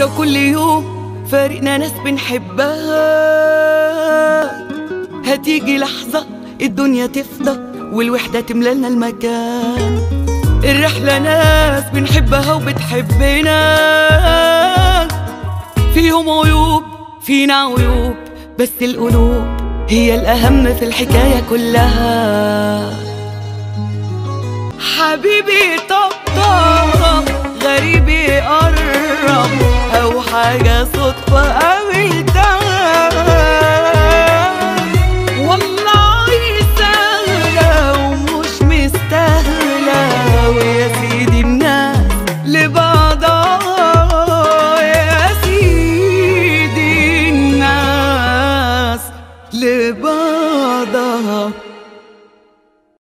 لو كل يوم فارقنا ناس بنحبها هتيجي لحظة الدنيا تفضى والوحدة تملالنا المكان الرحلة ناس بنحبها وبتحبنا فيهم عيوب فينا عيوب بس القلوب هي الأهم في الحكاية كلها حبيبي طبطب غريبي قرب أو حاجة صدفة